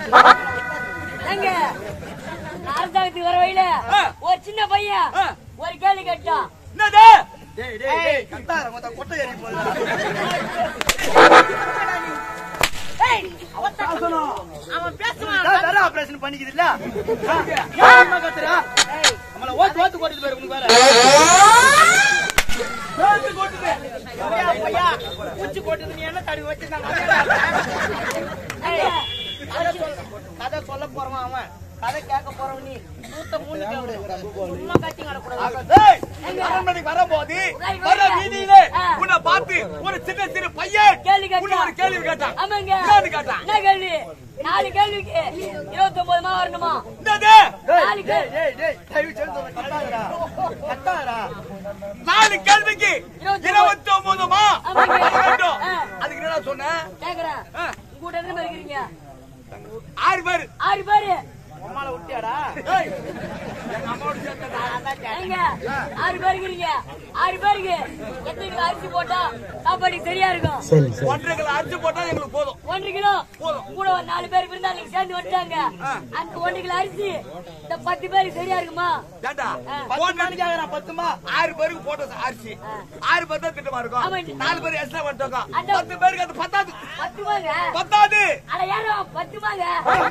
எங்க அரசாங்கத்துக்கு வர வழியில ஆ. ஒரு சின்ன பையன் ஆ. ஒரு கேள்வி கேட்டான் என்னது டேய் டேய் டேய் கத்தார மொத்த கொட்டை ஏறி போகுது ஏய், அவன் தான் அவன் பேசுவான் நான் வேற ஆபரேஷன் பண்ணிக்குது இல்ல ஏன் அம்மா கத்துறா நம்மள ஓத்து ஓத்து கொட்டிட்டு போயிரு உனக்கு வேற பேச்சு கொட்டுது. பையா பூச்சி போட்டது நீ என்ன தடி வச்சிருந்தாங்க ஏய், கதை சொல்ல கதை சொல்ல போறவன் அவன் கதை கேட்க போறவன் நீ நூத்த மூணு சும்மா கட்டி கிடக்கூடாது டேய், அரண்மனைக்கு வரும்போது வர வீதியிலே ஆ. உன்னை பார்த்து ஒரு சின்ன சிறு பையன் கேள்வி உன்னை ஒரு கேட்டான் கேள்வி கேட்டான் ஆமாங்க என்னன்னு கேட்டான் என்ன கேள்வி நாலு கேள்விக்கு இருபத்தி ஒன்பது மா வரணுமா என்னது நாலு டேய் கேள்வி டேய் டேய் தயவு செய்து சொல்ல கத்தாதடா கத்தாதடா நாலு கேள்விக்கு இருபத்தி இருபத்தி ஒன்பதுமா ஆமாங்க. வேண்டும் ஆ. அதுக்கு என்ன சொன்னேன் கேக்குறேன் ஆ. உங்க கூட எத்தனை பேர் இருக்கிறீங்க ஆறு பேர் ஆறு பேரு உம்மால விட்டியாடா ஏய், எங்க அம்மாவோட சேர்த்தா ஏங்க ஆறு பேர் இருக்கிறீங்க ஆறு பேருக்கு எத்தனை கிலோ அரிசி போட்டா சாப்பாடு சரியா இருக்கும் ஒன்றரை கிலோ அரிசி போட்டா எங்களுக்கு போதும் ஒன்றரை கிலோ போதும். கூட ஒரு நாலு பேர் விருந்தாளிக்கு சேர்ந்து வச்சாங்க அந்த ஒன்றரை கிலோ அரிசி இந்த பத்து பேருக்கு சரியா இருக்குமா ஏண்டா ஆ. போன் மணிக்கு ஆகிறான் பத்துமா ஆறு பேருக்கு போட்டது அரிசி ஆறு பேர் தான் திட்டமா ஆமா. இருக்கும் நாலு பேர் எக்ஸ்ட்ரா பண்ணிட்டோம் அந்த- பத்து பேருக்கு அது பத்தாது பத்துமாங்க பத்தாது அட யாரோ பத்துமாங்க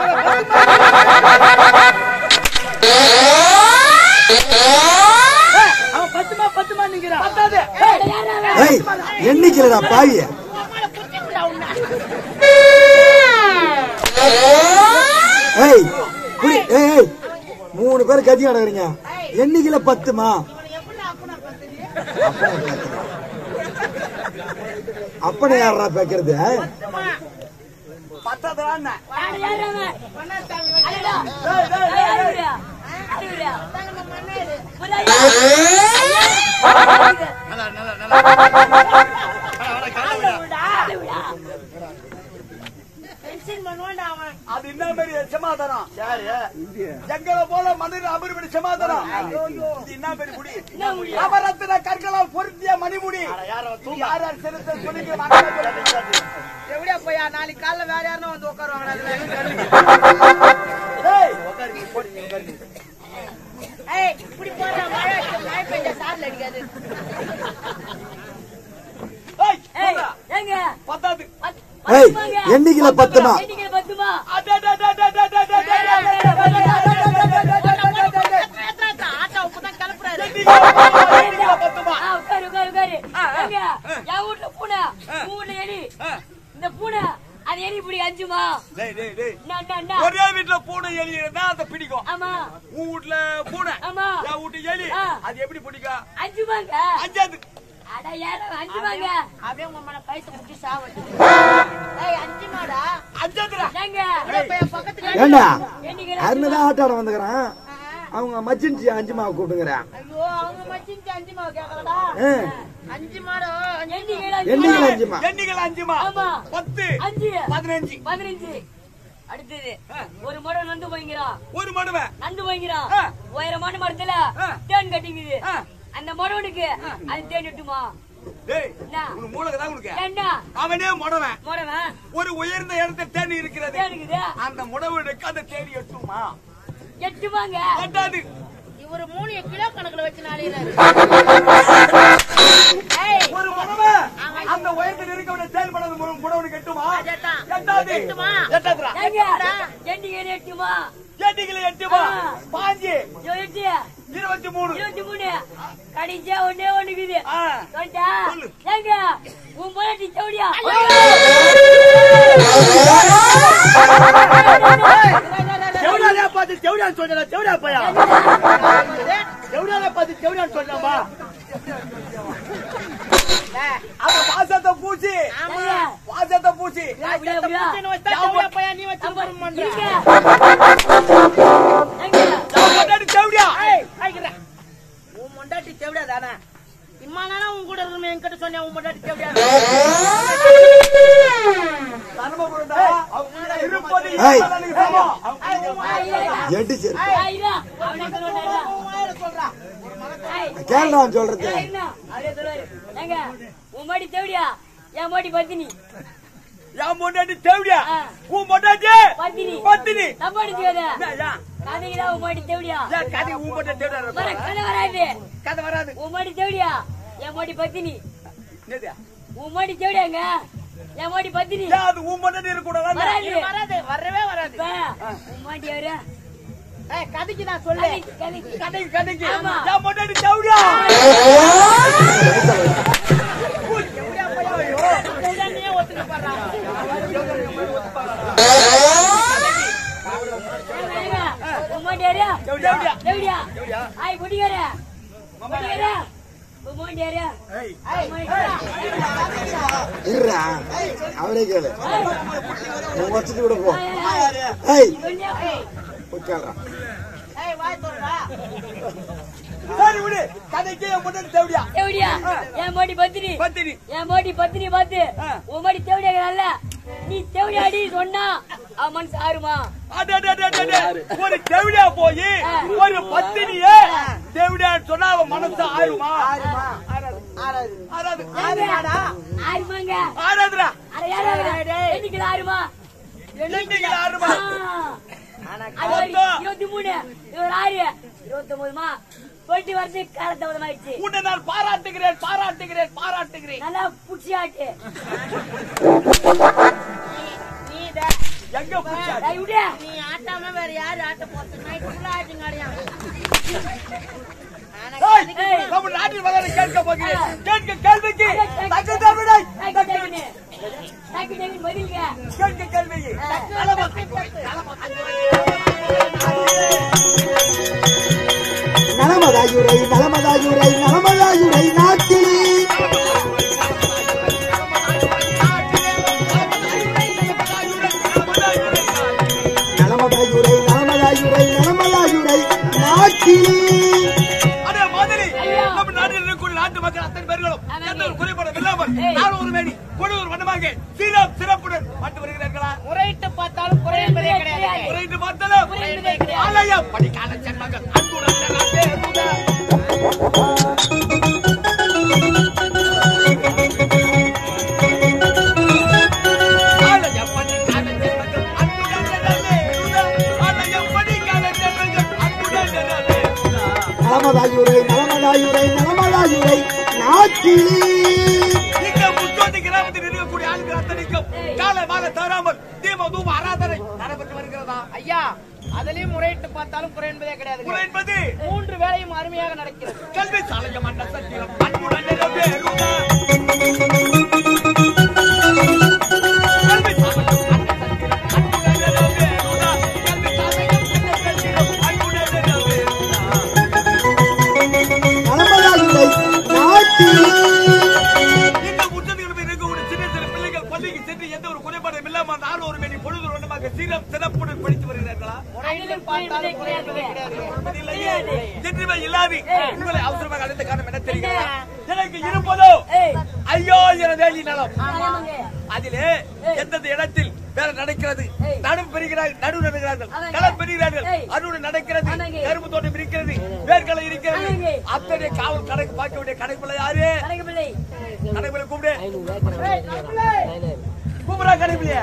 அவன் பத்துமா பத்துமா நிக்கிறான் பத்தாது அட யாரோ அவன்? ஏய் எண்ணிக்கலடா பாவிய ஏய் புடி ஏய் ஏய் மூணு பேர் கத்தி கிடக்குறீங்க எண்ணிக்கல பத்துமா அப்பனை யாரா பேக்கிறது பத்தாதான் அட யாரோ அவன்? அடடா. டேய், டேய், ஏய், டேய், அறிவுரையா? அறிவுரையா? முதல்ல நல்லா நல்லா நல்லா அறிவுரையா? அது என்ன மாதிரி சமாதானம் யாரு எங்களை போல மனிதன் அமர்படி சமாதானம் இது என்ன பெரிய முடி என்ன முடியும்? நவரத்தின கற்களால் பொருத்திய மணிமுடி யாரோ நீ யார் யார் சிறுத்தை சொல்லிக்க மக்கள் எப்படியா போயா நாளைக்கு காலைல வேற யாரும் வந்து உட்காருவாங்க ஏய், ஏய் இப்படி போற மழை மழை பெஞ்சா சாரல் அடிக்காது ஏய், ஏய், சொல்றா. ஏங்க பத்தாது பத்து- ஏய் பத்துமாங்க. எண்ணிக்கல பத்துமா எண்ணிக்கை பத்துமா அட, அட, அட, அட, அட, அட, அட, அட, அட, அட, ஆட்டோ இப்பதான் கிளப்புறாரு எண்ணிக்கை பத்துமா ஆ, உட்காரு உட்காரு உட்காரு ஏங்க என் வீட்டுல பூனை உன் வீட்டுல எலி இந்த பூனை அது எலி பிடி அஞ்சுமா டேய், டேய், டேய். என்ன, என்ன, என்ன? ஒரே வீட்டுல பூனை எலி இருந்தா அதை பிடிக்கும் ஆமா உன் வீட்டுல பூனை ஆமா. என் வீட்டு எலி ஆ. அது எப்படி பிடிக்கும் அஞ்சுமாங்க அஞ்சாது அட யாரோ அஞ்சுமாங்க அப்படியே உங்க மேல கைத்து முட்டி சாவட்டு ஏய் அஞ்சு மாடா அஞ்சாதுடா ஏங்க என் பக்கத்துல ஏண்டா எண்ணிக்கை அருணதான் ஆட்டாட வந்துக்கிறான் அவங்க மச்சின்ச்சி அஞ்சு மாவு கூப்பிட்டுங்கிறான் ஐயோ அவங்க மச்சின் அஞ்சு மாவு கேட்கலடா ஆ, அஞ்சு மாடோ எண்ணிக்கை எண்ணிக்கல அஞ்சு அஞ்சுமா எண்ணிக்கை அஞ்சுமா ஆமா பத்து அஞ்சு பதினஞ்சு பதினஞ்சு அடுத்தது ஒரு மடம் நந்து போய்ங்கிறான் ஒரு மடுவன் நந்து போய்ங்கிறான் ஆ. உயரமான மரத்துல ஆ. தேன் கட்டிங்குது ஆ. அந்த மடவனுக்கு அது தேன் எட்டுமா டேய் என்ன? உனக்கு மூலக்கு தான் உனக்கு என்ன அவனே முடவன் மடவன் ஒரு உயர்ந்த இடத்துல தேனி இருக்கிறது தேனுக்குது அந்த முடவனுக்கு அந்த தேனி எட்டுமா எட்டுமாங்க பத்தாது இவரு மூணு கிலோ கணக்குல வச்சு நாளையிறாரு ஏய் ஒரு முடவன் அந்த உயரத்தில் இருக்க வேண்டிய தேன் படாத முடவனுக்கு எட்டுமா அதேதான். எட்டாது எட்டுமா? எட்டாதுடா ஏங்க எண்ணிக்கை எட்டுமா எண்ணிக்கை எட்டுமா ஆ. பாஞ்சு ஐயோ, எட்டு இருபத்தி மூணு இருபத்தி மூணு கடைசியா ஒண்ணே ஒண்ணுக்குது ஆ. சொல்லிட்டா சொல்லு. ஏங்க உன் முன்னாடி சவுடியா செவடியா பார்த்து செவடியான்னு சொல்றா செவடியா பையா செவடியா பார்த்து செவடியான்னு சொல்றாமா அந்த பாசத்தை பூச்சி ஏங்க, பாசத்தை பூச்சி அப்படியா, அப்படியா? செவடியா பையா நீ வச்சு அப்ப பண்ற இருங்க. ஏங்க, முன்னாடி செவடியா ஏய் ஆயிக்கிறேன் உன் மொண்டாட்டி செவடியா தானே இம்மா நானா உன் கூட இருக்கணும் என்கிட்ட சொன்னேன் உன் மொண்டாட்டி செவடியா தர்மபுரம்டா திருப்பதி ஏய். ஈஸ்வரனுக்கு சமம். எட்டு சரி ஐயா, அவனை சொல்லுவானே, சொல்றா ஏய், கேள்றான் சொல்றது ஏய், என்ன? அப்படியே சொல்லுவாரு. ஏங்க, உன் மாடி தேவடியா என் மாடி பத்தினி என் முன்னாடி செவடியா ஆ. உன் முன்னாடி பத்தினி பத்து பத்தினி தப்பா அடிச்சுக்காத என்ன, ஏன்? கதைக்கு தான் உன் மாடி தேவடியா ஏன் கதை உன் மட்டும் தேட வர கதை வராது கதை வராது உன் மாடி தேவடியா என் மாடி பத்தினி என்னது? உன் மாடி தேவடியாங்க என் மாடி பத்தினி ஏன் அது உன் மட்டும் இருக்கக்கூடாதா வராது இது வராது வரவே வராது இப்ப, உன் மாடி யாரு ஏய், கதைக்கு நான் சொல்லு கதைக்கு, கதைக்கு. கதைக்கு கதைக்கு ஆமா. என் பொண்டாட்டி தேவடியா நீயே ஒத்துக்க போறா ஏங்க, ஏங்க, உன் மாடி யாரு தேவடியா தேவடியா தேவடியா ஆய் குடிக்கார குடிக்கார உன் மாடி யாரு ஏய் உன் மாடி யாரு? இருடா அவனே கேளு உன் வச்சுட்டு கூட போ ஏய், ஏய், ஏய் சொல்லியா? உட்காரா ஏய் வாய் சொல்றா சரி விடு கதைக்கு என் பொண்டாட்டி தேவடியா தேவடியா என் மாடி பத்தினி பத்தினி என் மாடி பத்தினி பார்த்து ஆ. உன் மாடி தேவடியாங்கல்ல நீ தேவடியாடி சொன்னா அவன் மனசு ஆறுமா அட, அட, அட, அட, அட. ஒரு தேவடியா போய் ஒரு பத்தினிய தேவடியா சொன்னா அவன் மனசு ஆயுமா ஆறாது ஆறாது ஆறுமாங்க ஆறாதுடா அட யாரு எண்ணிக்கல ஆறுமா எண்ணிக்கையில ஆறுமா? அது ஒரு இருபத்தி மூணு இது ஒரு ஆறு இருபத்தி ஒன்பதுமா போயிட்டு வரது காலத்தாமதமாயிடுச்சு உன்னை நான் பாராட்டுகிறேன் பாராட்டுகிறேன் பாராட்டுகிறேன் நல்லா புடிச்சி ஆட்டு நீ தான் எங்க பிடிச்சாரு டேய் விடு நீ ஆட்டாம வேற யாரு ஆட்ட போறது நைட் ஃபுல்லா ஆட்டுங்க அடையா ஏய், நம்ம நாட்டில் வளர கேட்க போகிறேன் கேட்க கேள்விக்கு தக்க தமிழை டேக்கு டேக்குன்னு டேக்கு டேக்குன்னு பதிலுங்க கேட்க கேள்விக்கு நலமதாயுரை நலமதாயுரை நலமதாயுரை நாட்டில் நலமதாயுரை நலமதாயுரை நலமதாயுரை நாட்டில் அதே மாதிரி ஐயா. நம்ம நாட்டில் இருக்கக்கூடிய நாட்டு மக்கள் அத்தனை பேர்களும் ஆமாங்க. எந்த ஒரு குறைபாடும் இல்லாமல் ஏய். நானும் ஒரு மேடி கொடு ஒரு வண்ணமாக சீரம் சிறப்புடன் பட்டு வருகிறார்களா முறையிட்டு பார்த்தாலும் குறை என்பதே கிடையாது குறைந்து பார்த்தாலும் குறை என்பதே கிடையாது. ஆலயம் படிக்காத சென்மங்கள் அன்புடன் எல்லாம் பேருங்க. ஆலயம் படிக்காத சென்மங்கள் அன்புடன் எல்லாம் பேருங்க. ஆலயம் படிக்காத சென்மங்கள் அன்புடன் எல்லாம் பேருங்க. நலமதாயுரை நலமதாயுரை நலமதாயுரை நாட்டில் இங்க முத்தோட்டி கிராமத்தில் இருக்கக்கூடிய ஆண்கள் அத்தனைக்கும் காலை மாலை தவறாமல் தீப தூப ஆராதனை நடைபெற்று வருகிறதா ஐயா அதுலயும் முறையிட்டு பார்த்தாலும் குறை என்பதே கிடையாது குறை என்பது மூன்று வேளையும் அருமையாக நடக்கிறது கல்வி சாலையம் அண்ண சத்தியம் அன்புடன் நிறைவேறுக. கல்வி சாலையம் அண்ண சத்தியம் அன்புடன் நிறைவேறுக. கல்வி சாலையம் அண்ண சத்தியம் அன்புடன் நிறைவேறுக. நலமதாயுரை நாட்டில் இந்த முற்றத்தில் இருக்கக்கூடிய சின்ன சின்ன பிள்ளைகள் பள்ளிக்கு சென்று எந்த ஒரு குறைபாடும் இல்லாமல் அந்த ஆள் ஒரு மேனி பொழுது ஒன்றுமாக சீரம் சிறப்புடன் படித்து வருகிறார்களா முறையிட்டு பார்த்தாலும் குறை என்பதே கிடையாது இல்லையே. என்றுமே இல்லாது உங்களை அவசரமாக அழைத்த காரணம் என்ன தெரியுமா எனக்கு இருப்பதோ ஏய் ஐயோ என வேலி நலம் ஆமாங்க அதிலே எந்தெந்த இடத்தில் வேலை நடக்கிறது ஏய். நடுவு பெறுகிறார்கள் நடுவு நடுகிறார்கள் ஆமாங்க. களம் பெறுகிறார்கள் ஏய். அறுவடை நடக்கிறது ஆமாங்க. கரும்பு தோட்டம் இருக்கிறது வேர்களை இருக்கிறது ஆமாங்க. அத்தனை காவல் கணக்கு பார்க்க வேண்டிய கணக்குள்ள யாரு கணக்கு பிள்ளை கணக்குள்ள கூப்பிடு கூப்பிடா கணக்குலையா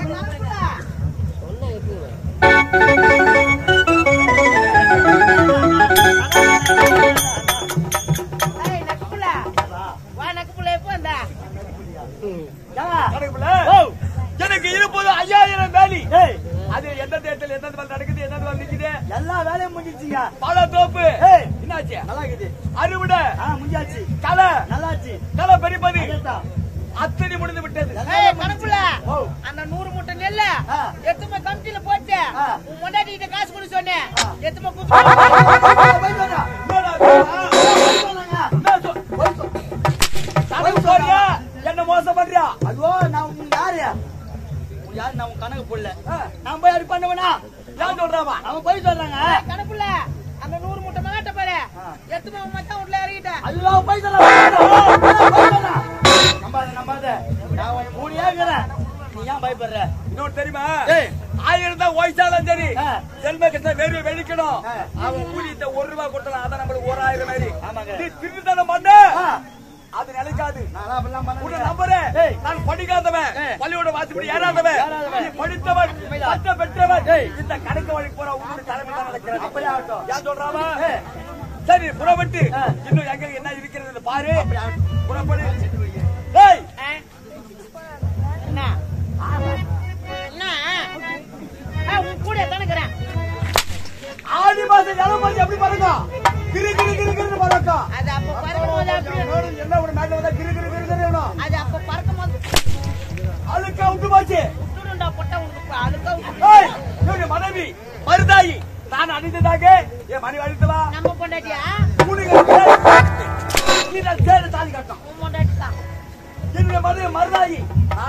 ஏய் நக்குப்புல வா நக்குப்புல எப்போ வந்தா கணக்குள்ள எனக்கு இருப்பது ஐயாயிரம் வேலி அது எந்த தேர்தல் எந்த வேலை நடக்குது எந்த வேலை நிக்குது எல்லா வேலையும் முடிஞ்சிச்சிங்க பல தோப்பு ஏய். என்னாச்சு நல்லா இருக்குது அறுவடை ஆ முடிஞ்சாச்சு களை நல்லாச்சு களை பறிப்பது அதேதான். அத்தனை முடிந்து விட்டது ஏய் கணக்குல ஓ. அந்த நூறு மூட்டை நெல்ல ஆ. எத்துமா கமிட்டில போட்டு ஆ. உன் முன்னாடி கிட்ட காசு கொடு சொன்னேன் எத்துமா குத்து போய் சொல்றா. என்னடா போய் சொல்லுங்க. என்ன சொல்- போய் சொல். கணக்கு சொல்றியா? என்ன மோசம் பண்றியா ஐயோ நான் உங்க யாரு உங்க யாரு நான் உங்க கணக்கு போடல நான் போய் அப்படி பண்ணுவேனா ஏன் சொல்றாமா அவன் போய் சொல்றாங்க கணக்குல அந்த நூறு மூட்டை மாட்ட பாரு எத்துமா உன் மச்சான் வீட்டுல இறங்கிட்டேன் ஐயோ போய் சொல்ல நம்பாத நம்பாத நான் உன் மூடியா இருக்கிறேன் நீ ஏன் பயப்படுற இன்னொரு தெரியுமா ஏய். ஆயிரம் தான் வயசாலும் சரி ஆ. செல்வ கிட்ட வேறு வெடிக்கணும் ஆ. அவன் கூலித்த ஒரு ரூபாய் கொடுத்தலாம் அதான் நம்மளுக்கு ஒரு ஆயிரம் மாதிரி ஆமாங்க. நீ திருத்தனம் பண்ண ஆ. அது நிலைக்காது நான் அப்படிலாம் பண்ண உன்னை நம்புறேன் நான் படிக்காதவன் பள்ளியோட வாசிப்படி ஏறாதவன் நீ படித்தவன் பட்ட பெற்றவன் இந்த கணக்கு வழி போற உன்னுடைய தலைமை தான் நடக்கிறது அப்படியே ஆகட்டும். யார் சொல்றாவா சரி புறப்பட்டு இன்னும் எங்க என்ன இருக்கிறது பாரு புறப்படு ஏய் என்ன என்ன ஆ, உன் கூட தானுக்கிறேன் ஆடி மாசம் இளம் மாசம் எப்படி பறக்கும் கிரு கிரு கிரு கிரு பறக்கும் அது அப்ப பறக்கும் போது அப்படியே மேடு என்ன ஒரு மேட்ல வந்தா கிரு கிரு கிரு கிரு வேணும் அது அப்ப பறக்கும் போது அழுக்கா விட்டு போச்சு விட்டுடுண்டா பொட்டா உனக்கு அதுக்கா விட்டு ஏய் இவனுடைய மனைவி மருதாயி நான் அடித்ததாக என் மனைவி அடித்தவா நம்ம பொண்டாட்டியா நீ நான் சேர தாலி கட்டும் உன் பொண்டாட்டி தான் என்னுடைய மனைவி மருதாயி